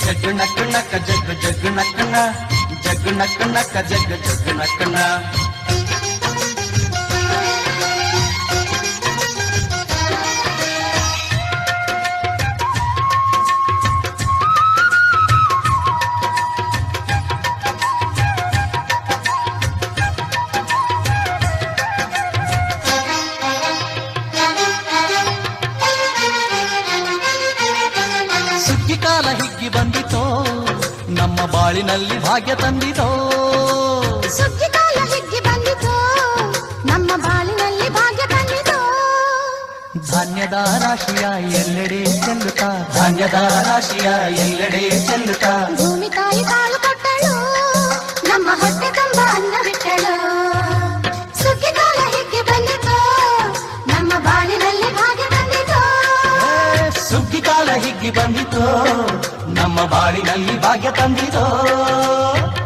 ಜಗ್ಗು ನಕ್ಕು ನಕ್ಕ ಜಗ್ಗು ಜಗ್ಗು ನಕ್ಕನ ಜಗ್ಗು ನಕ್ಕು ನಕ್ಕ ಜಗ್ಗು ಜಗ್ಗು ನಕ್ಕನ ಸುಗ್ಗಿ ಕಾಲ ಹಿಗ್ಗಿ ಬಂದಿತೋ ನಮ್ಮ ಬಾಳಿನಲ್ಲಿ ಭಾಗ್ಯ ತಂದಿತೋ ಸುಗ್ಗಿ ಕಾಲ ಹಿಗ್ಗಿ ಬಂದಿತು ನಮ್ಮ ಬಾಳಿನಲ್ಲಿ ಭಾಗ್ಯ ತಂದಿತು ಧಾನ್ಯದ ರಾಶಿಯ ಎಲ್ಲೆಡೆ ಚೆಲ್ಲುತ್ತಾ ಧಾನ್ಯದ ರಾಶಿಯ ಎಲ್ಲೆಡೆ ಚೆಲ್ಲುತ್ತಾ ಭೂಮಿ ತಾಯಿ ಕಾಳು ಕೊಟ್ಟಳು ನಮ್ಮ ಹೊಟ್ಟೆ ತುಂಬ ಅನ್ನ ಬಿಟ್ಟಳು ಸುಗ್ಗಿ ಕಾಲ ಹಿಗ್ಗಿ ಬಂದಿತು ನಮ್ಮ ಬಾಳಿನಲ್ಲಿ ಭಾಗ್ಯ ತಂದಿತು ಏ, ಸುಗ್ಗಿ ಕಾಲ ಹಿಗ್ಗಿ ಬಂದಿತೋ ನಮ್ಮ ಬಾಳಿನಲ್ಲಿ ಭಾಗ್ಯ ತಂದಿತೋ